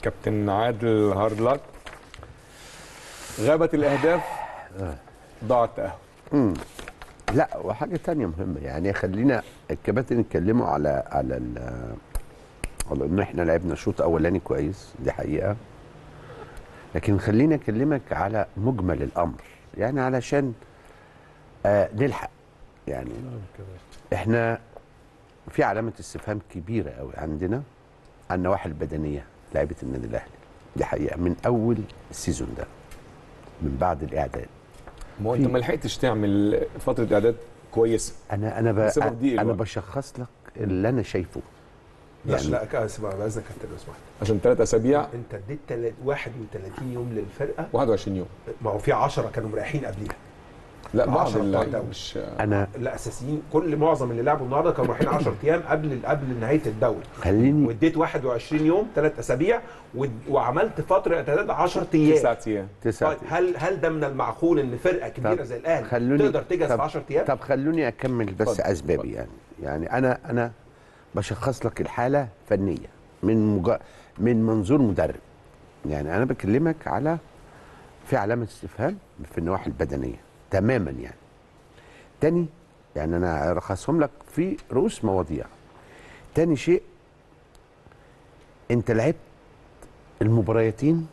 كابتن عادل هارلك غابت الاهداف ضاع التاهل لا وحاجه تانية مهمه يعني خلينا الكباتن يتكلموا على على ال- على ان احنا لعبنا شوط اولاني كويس دي حقيقه لكن خليني اكلمك على مجمل الامر يعني علشان آه نلحق يعني احنا في علامه استفهام كبيره قوي عندنا على النواحي البدنيه لعيبه النادي الاهلي دي حقيقه من اول السيزون ده من بعد الاعداد ما هو انت في- ما لحقتش تعمل فتره اعداد كويسه انا انا ب... بسبب ضيق انا الوقت. بشخص لك اللي انا شايفه ماشي يعني- لا كاس بقى باذنك كابتن لو سمحت عشان ثلاث اسابيع انت اديت تلات- 31 يوم للفرقه 21 يوم ما هو في 10 كانوا مريحين قبليها لا بعض عشرة اللعيبه بتوع مش انا لا اساسيين كل معظم اللي لعبوا النهارده كانوا رايحين 10 ايام قبل قبل نهايه الدوري خليني واديت 21 يوم ثلاث اسابيع ود- وعملت فتره اعداد 10 ايام تسعة ايام تسعة طيب هل هل ده من المعقول ان فرقه كبيره طب زي الاهلي خلوني- تقدر تجهز طب- في 10 ايام؟ طب خلوني اكمل بس اتفضل، اسبابي اتفضل. يعني يعني انا انا بشخص لك الحاله فنيه من مج... من منظور مدرب يعني انا بكلمك على في علامه استفهام في النواحي البدنيه تماما يعني تاني يعني انا ارخصهم لك في رؤوس مواضيع تاني شيء انت لعبت المباريتين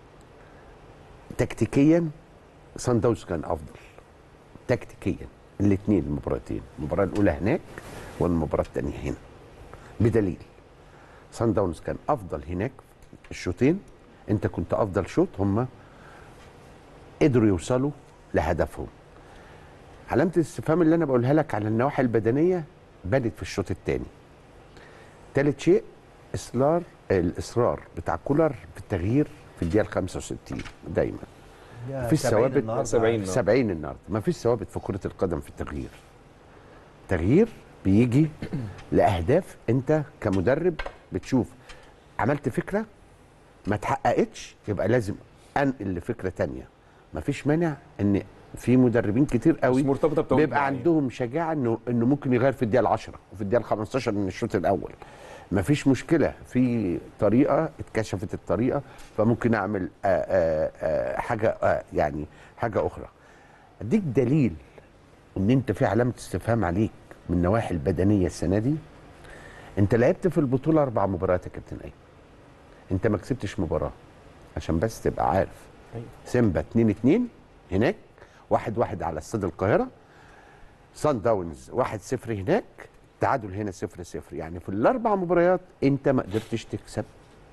تكتيكيا سان داونز كان افضل تكتيكيا الاثنين المباراتين المباراه الاولى هناك والمباراه الثانيه هنا بدليل سان داونز كان افضل هناك الشوطين انت كنت افضل شوط هم قدروا يوصلوا لهدفهم علامه الاستفهام اللي انا بقولها لك على النواحي البدنيه بدت في الشوط الثاني ثالث شيء اصرار الاصرار بتاع كولر في التغيير في الدقيقه 65 دايما في الثوابت 70 70 النهارده ما فيش ثوابت في كره القدم في التغيير تغيير بيجي لاهداف انت كمدرب بتشوف عملت فكره ما اتحققتش يبقى لازم انقل لفكره تانية ما فيش مانع ان في مدربين كتير قوي مش مرتبطه بتوقيت بيبقى معين. عندهم شجاعه انه انه ممكن يغير في الدقيقه 10 وفي الدقيقه 15 من الشوط الاول مفيش مشكله في طريقه اتكشفت الطريقه فممكن اعمل آآ آآ حاجه آآ يعني حاجه اخرى اديك دليل ان انت في علامه استفهام عليك من النواحي البدنيه السنه دي انت لعبت في البطوله اربع مباريات يا كابتن ايمن انت ما كسبتش مباراه عشان بس تبقى عارف أيوة. سيمبا 2 2 هناك واحد واحد على استاد القاهره سان داونز 1 0 هناك تعادل هنا 0 0 يعني في الاربع مباريات انت ما قدرتش تكسب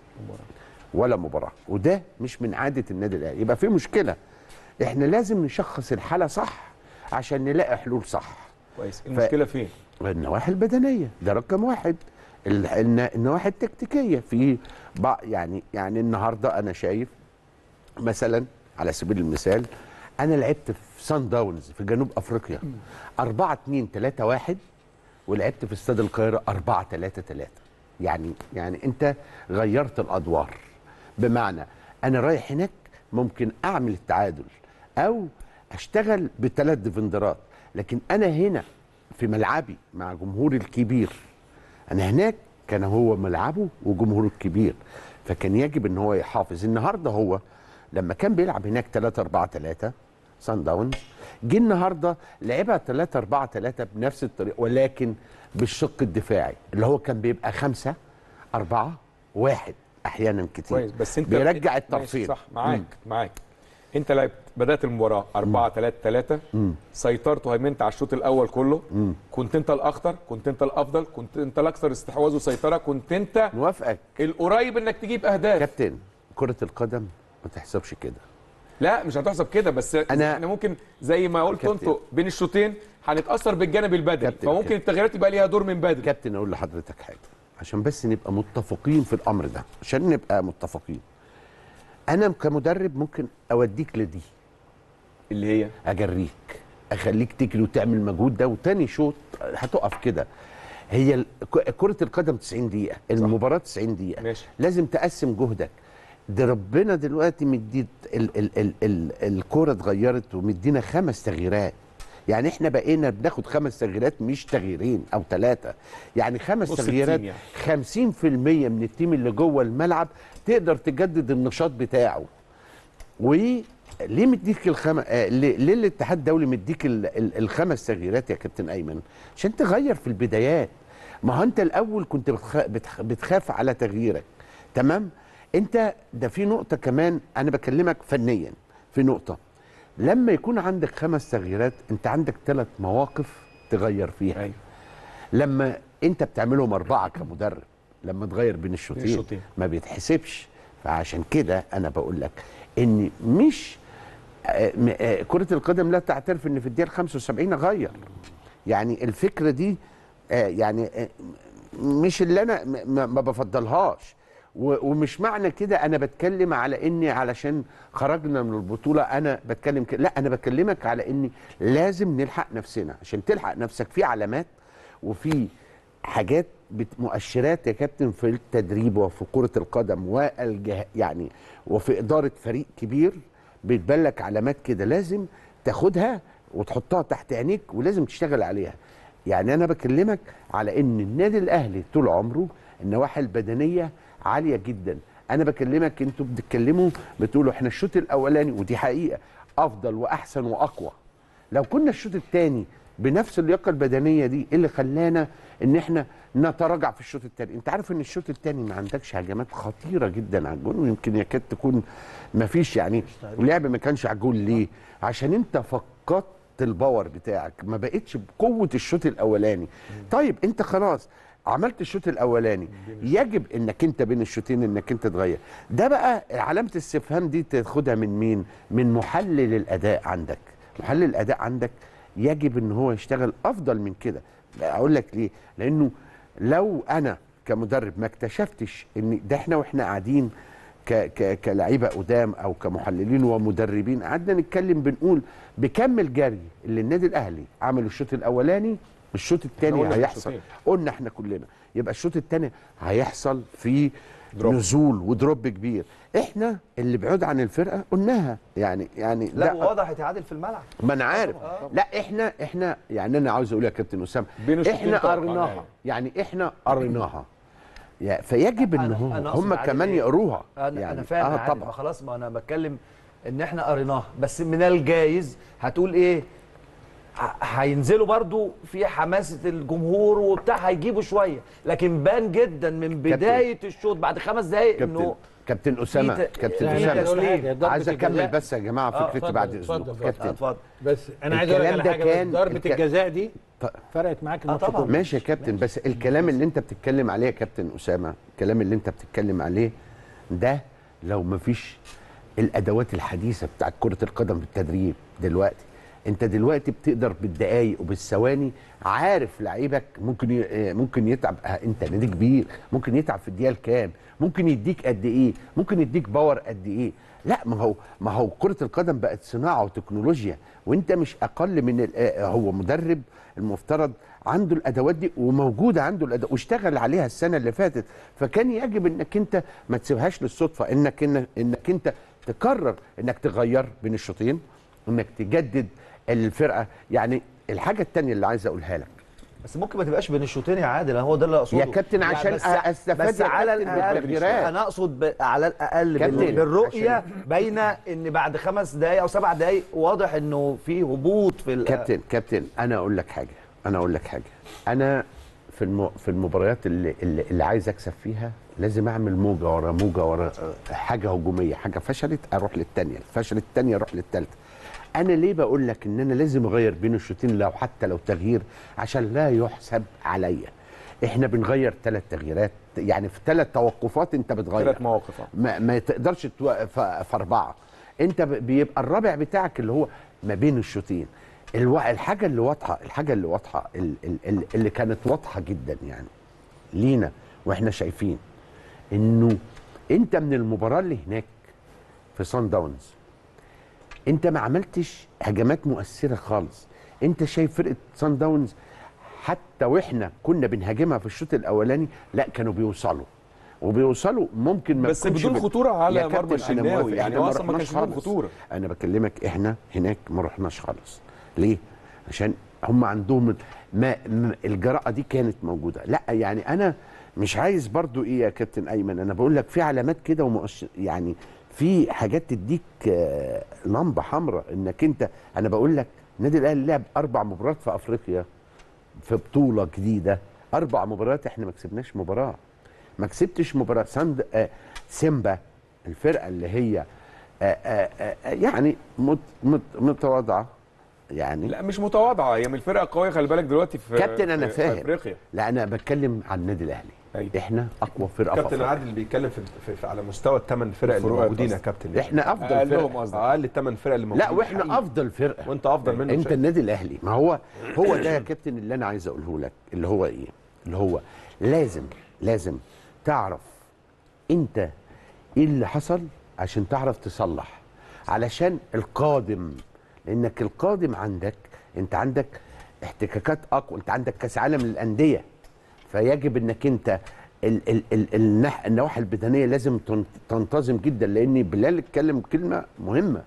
ولا مباراه وده مش من عاده النادي الاهلي يبقى في مشكله احنا لازم نشخص الحاله صح عشان نلاقي حلول صح كويس المشكله فين؟ النواحي البدنيه ده رقم واحد ال- الن- النواحي التكتيكيه في بع- يعني يعني النهارده انا شايف مثلا على سبيل المثال انا لعبت في سان داونز في جنوب افريقيا 4 2 3 1 ولعبت في استاد القاهره 4 3 3 يعني يعني انت غيرت الادوار بمعنى انا رايح هناك ممكن اعمل التعادل او اشتغل بثلاث ديفندرات لكن انا هنا في ملعبي مع جمهوري الكبير انا هناك كان هو ملعبه وجمهوره الكبير فكان يجب ان هو يحافظ النهارده هو لما كان بيلعب هناك 3 4 3 سان داونز جه النهارده لعبها 3 4 3 بنفس الطريقه ولكن بالشق الدفاعي اللي هو كان بيبقى 5 4 1 احيانا كتير كويس بس انت بيرجع ماشي، الطرفين صح معاك معاك انت لعبت بدات المباراه 4 3 3 سيطرت وهيمنت على الشوط الاول كله كنت انت الاخطر كنت انت الافضل كنت انت الاكثر استحواذ وسيطره كنت انت موافقك القريب انك تجيب اهداف كابتن كره القدم ما تحسبش كده لا مش هتحسب كده بس أنا- احنا ممكن زي ما قلتوا كابتن. انتوا بين الشوطين هنتاثر بالجانب البدني كابتن، فممكن كابتن. التغييرات يبقى ليها دور من بدري كابتن اقول لحضرتك حاجه عشان بس نبقى متفقين في الامر ده عشان نبقى متفقين انا كمدرب ممكن اوديك لدي اللي هي اجريك اخليك تجري وتعمل مجهود ده وتاني شوط هتقف كده هي ال- ك- كرة القدم 90 دقيقة، المباراة 90 دقيقة ماشي. لازم تقسم جهدك ده ربنا دلوقتي مدي ال ال ال ال الكورة اتغيرت ومدينا خمس تغييرات يعني احنا بقينا بناخد خمس تغييرات مش تغييرين او ثلاثه يعني خمس نص تغييرات التيم 50% من التيم اللي جوه الملعب تقدر تجدد النشاط بتاعه وليه مديك الخم... آه ليه ليه الاتحاد الدولي مديك ال... ال... الخمس تغييرات يا كابتن ايمن عشان تغير في البدايات ما هو انت الاول كنت بتخ... بتخ... بتخاف على تغييرك تمام انت ده في نقطه كمان انا بكلمك فنيا في نقطه لما يكون عندك خمس تغييرات انت عندك ثلاث مواقف تغير فيها ايوه لما انت بتعملهم اربعه كمدرب لما تغير بين الشوطين الشوطين. ما بيتحسبش فعشان كده انا بقول لك ان مش آه، م- آه، كرة القدم لا تعترف ان في الدقيقة 75 اغير يعني الفكرة دي آه، يعني آه، مش اللي انا م- ما ما بفضلهاش و- ومش معنى كده انا بتكلم على اني علشان خرجنا من البطولة انا بتكلم كده لا انا بكلمك على اني لازم نلحق نفسنا عشان تلحق نفسك في علامات وفي حاجات بت- مؤشرات يا كابتن في التدريب وفي كرة القدم والجه يعني وفي إدارة فريق كبير بتبان لك علامات كده لازم تاخدها وتحطها تحت عينيك ولازم تشتغل عليها يعني أنا بكلمك على إن النادي الأهلي طول عمره النواحي البدنية عالية جدا أنا بكلمك أنتوا بتتكلموا بتقولوا إحنا الشوط الأولاني ودي حقيقة أفضل وأحسن وأقوى لو كنا الشوط الثاني بنفس اللياقه البدنيه دي إيه اللي خلانا ان احنا نتراجع في الشوط الثاني انت عارف ان الشوط الثاني ما عندكش هجمات خطيره جدا على الجول ويمكن يكاد تكون ما فيش يعني اللعب ما كانش على الجول ليه عشان انت فقدت الباور بتاعك ما بقتش بقوه الشوط الاولاني طيب انت خلاص عملت الشوط الاولاني يجب انك انت بين الشوطين انك انت تغير ده بقى علامه الاستفهام دي تاخدها من مين من محلل الاداء عندك محلل الاداء عندك يجب ان هو يشتغل افضل من كده اقول لك ليه لانه لو انا كمدرب ما اكتشفتش ان ده احنا واحنا قاعدين ك ك كلاعيبه قدام او كمحللين ومدربين قعدنا نتكلم بنقول بكم الجري اللي النادي الاهلي عمل الشوط الاولاني الشوط الثاني قلنا هيحصل الشوطين. قلنا احنا كلنا يبقى الشوط الثاني هيحصل في دروب. نزول ودروب كبير احنا اللي بعود عن الفرقه قلناها يعني يعني لا واضح يتعادل في الملعب ما انا عارف لا احنا احنا يعني انا عاوز اقول يا كابتن اسامه بين الشوطين احنا توقعناها قريناها يعني احنا قريناها يا- فيجب ان أنا- هم أنا أقصد هم عليه كمان إيه؟ يقروها انا يعني انا فاهم اه آه طبعا خلاص ما انا بتكلم ان احنا قريناها بس من الجايز هتقول ايه ه- هينزلوا برضو في حماسه الجمهور وبتاع هيجيبوا شويه لكن بان جدا من بدايه الشوط بعد خمس دقائق كابتن انه كابتن اسامه في ت- كابتن في اسامه تسليم. عايز اكمل بس يا جماعه آه، فكرتي اتفضل، بعد اتفضل، اذنكم اتفضل. كابتن اتفضل بس انا عايز اقول لك الكلام على ده حاجه كان- بس ضربه الك- الجزاء دي ط- فرقت معاك الماتش طبعاً. كله ماشي يا كابتن بس الكلام اللي انت بتتكلم عليه يا كابتن اسامه الكلام اللي انت بتتكلم عليه ده لو ما فيش الادوات الحديثه بتاعت كره القدم في التدريب دلوقتي انت دلوقتي بتقدر بالدقايق وبالثواني عارف لعيبك ممكن ي... اه ممكن يتعب اه انت نادي كبير ممكن يتعب في الدقيقه الكام ممكن يديك قد ايه ممكن يديك باور قد ايه لا ما هو ما هو كره القدم بقت صناعه وتكنولوجيا وانت مش اقل من ال- اه هو مدرب المفترض عنده الادوات دي وموجوده عنده الادوات واشتغل عليها السنه اللي فاتت فكان يجب انك انت ما تسيبهاش للصدفه انك انك, إنك انت تقرر انك تغير بين الشوطين انك تجدد الفرقه يعني الحاجه الثانيه اللي عايز اقولها لك بس ممكن ما تبقاش بين الشوطين يا عادل هو ده اللي اقصده يا كابتن عشان بس, أستفاد بس يا على كابتن الاقل بالتغييرات. انا اقصد ب... على الاقل كابتن، بال... بالرؤيه عشان- باينه ان بعد خمس دقائق او سبع دقائق واضح انه في هبوط في ال... كابتن كابتن انا اقول لك حاجه انا اقول لك حاجه انا في الم... في المباريات اللي, اللي اللي عايز اكسب فيها لازم اعمل موجه ورا موجه ورا آه، حاجه هجوميه حاجه فشلت اروح للثانيه فشلت الثانيه اروح للثالثه انا ليه بقول لك ان انا لازم اغير بين الشوطين لو حتى لو تغيير عشان لا يحسب عليا احنا بنغير ثلاث تغييرات يعني في ثلاث توقفات انت بتغير ثلاث مواقف آه. ما, ما تقدرش توقف في اربعه انت ب- بيبقى الرابع بتاعك اللي هو ما بين الشوطين الو... الحاجه اللي واضحه الحاجه اللي واضحه ال- ال- ال- اللي كانت واضحه جدا يعني لينا واحنا شايفين انه انت من المباراه اللي هناك في سان داونز انت ما عملتش هجمات مؤثره خالص انت شايف فرقه سان داونز حتى واحنا كنا بنهاجمها في الشوط الاولاني لا كانوا بيوصلوا وبيوصلوا ممكن ما بس تكونش بدون بت- خطورة على يا مرمى كابتن، أنا الشناوي، موافق، يعني إحنا هو أصلاً ما رحناش كانش لهم خالص. خطورة. انا بكلمك احنا هناك ما رحناش خالص ليه عشان هم عندهم ما ما- الجراءه دي كانت موجوده لا يعني انا مش عايز برضو ايه يا كابتن ايمن انا بقول لك في علامات كده ومؤشر يعني في حاجات تديك آه، لمبه حمراء انك انت انا بقول لك النادي الاهلي لعب اربع مباريات في افريقيا في بطوله جديده اربع مباريات احنا ما كسبناش مباراه ما كسبتش مباراه ساند آه سيمبا الفرقه اللي هي آه آه آه يعني مت مت متواضعه يعني لا مش متواضعه هي من الفرقه القويه خلي بالك دلوقتي في كابتن انا في- في فاهم افريقيا لا انا بتكلم عن النادي الاهلي أيوة. احنا اقوى فرقه في كابتن أفريقيا. عادل بيتكلم في, في, في على مستوى الثمان فرق اللي الفروقات موجودين يا قصدي. كابتن احنا افضل اقلهم فرقه قصدك اقل الثمان فرق اللي موجودين لا واحنا حقيقي. افضل فرقه وانت افضل منه انت شايف. النادي الاهلي ما هو هو ده يا كابتن اللي انا عايز اقوله لك اللي هو ايه اللي هو لازم لازم تعرف انت ايه اللي حصل عشان تعرف تصلح علشان القادم لانك القادم عندك انت عندك احتكاكات اقوى انت عندك كاس عالم للانديه فيجب انك انت ال ال ال النح- النواحي البدنيه لازم تن- تنتظم جدا لان بلال اتكلم كلمه مهمه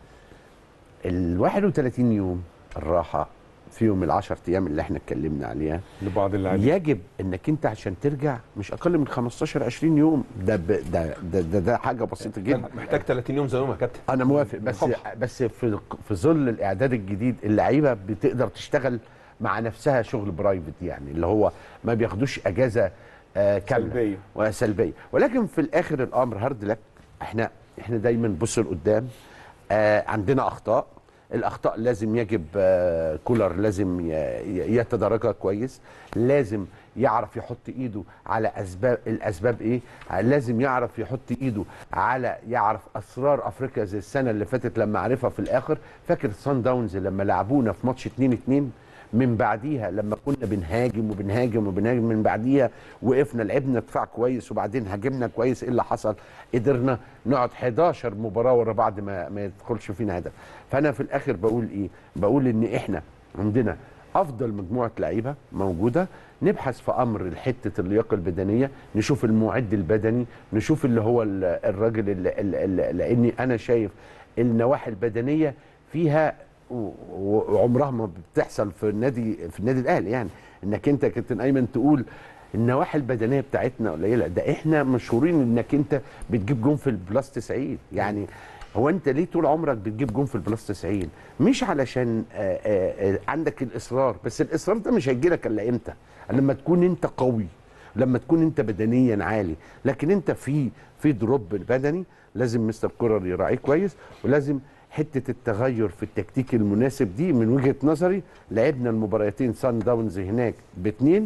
ال 31 يوم الراحه فيهم ال 10 ايام اللي احنا اتكلمنا عليها لبعض اللاعبين يجب انك انت عشان ترجع مش اقل من 15 20 يوم ده ب- ده ده, ده, ده حاجه بسيطه جدا محتاج 30 يوم زيهم يا كابتن انا موافق بس بس في في ظل الاعداد الجديد اللعيبه بتقدر تشتغل مع نفسها شغل برايفت يعني اللي هو ما بياخدوش اجازه آه كامله سلبية. وسلبيه ولكن في الاخر الامر هارد لك احنا احنا دايما بص لقدام آه عندنا اخطاء الاخطاء لازم يجب آه كولر لازم ي- ي- يتداركها كويس لازم يعرف يحط ايده على اسباب الاسباب ايه لازم يعرف يحط ايده على يعرف اسرار افريقيا زي السنه اللي فاتت لما عرفها في الاخر فاكر سان داونز لما لعبونا في ماتش 2 2 من بعديها لما كنا بنهاجم وبنهاجم وبنهاجم من بعديها وقفنا لعبنا دفاع كويس وبعدين هاجمنا كويس ايه اللي حصل قدرنا نقعد 11 مباراه ورا بعض ما ما يدخلش فينا هدف فانا في الاخر بقول ايه بقول ان احنا عندنا افضل مجموعه لعيبه موجوده نبحث في امر حته اللياقه البدنيه نشوف المعد البدني نشوف اللي هو ال- الراجل اللي اللي لاني انا شايف النواحي البدنيه فيها و- و- وعمرها ما بتحصل في النادي في النادي الاهلي يعني انك انت يا كابتن ايمن تقول النواحي البدنيه بتاعتنا قليله ده احنا مشهورين انك انت بتجيب جون في البلاس 90 يعني هو انت ليه طول عمرك بتجيب جون في البلاس 90 مش علشان آآ آآ عندك الاصرار بس الاصرار ده مش هيجي لك الا امتى لما تكون انت قوي لما تكون انت بدنيا عالي لكن انت في في دروب بدني لازم مستر كولر يراعيه كويس ولازم حته التغير في التكتيك المناسب دي من وجهه نظري لعبنا المباراتين سان داونز هناك باثنين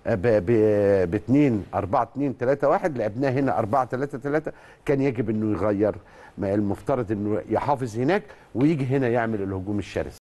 ب 2 4 2 3 1 لعبناه هنا 4 3 3 كان يجب انه يغير ما المفترض انه يحافظ هناك ويجي هنا يعمل الهجوم الشرس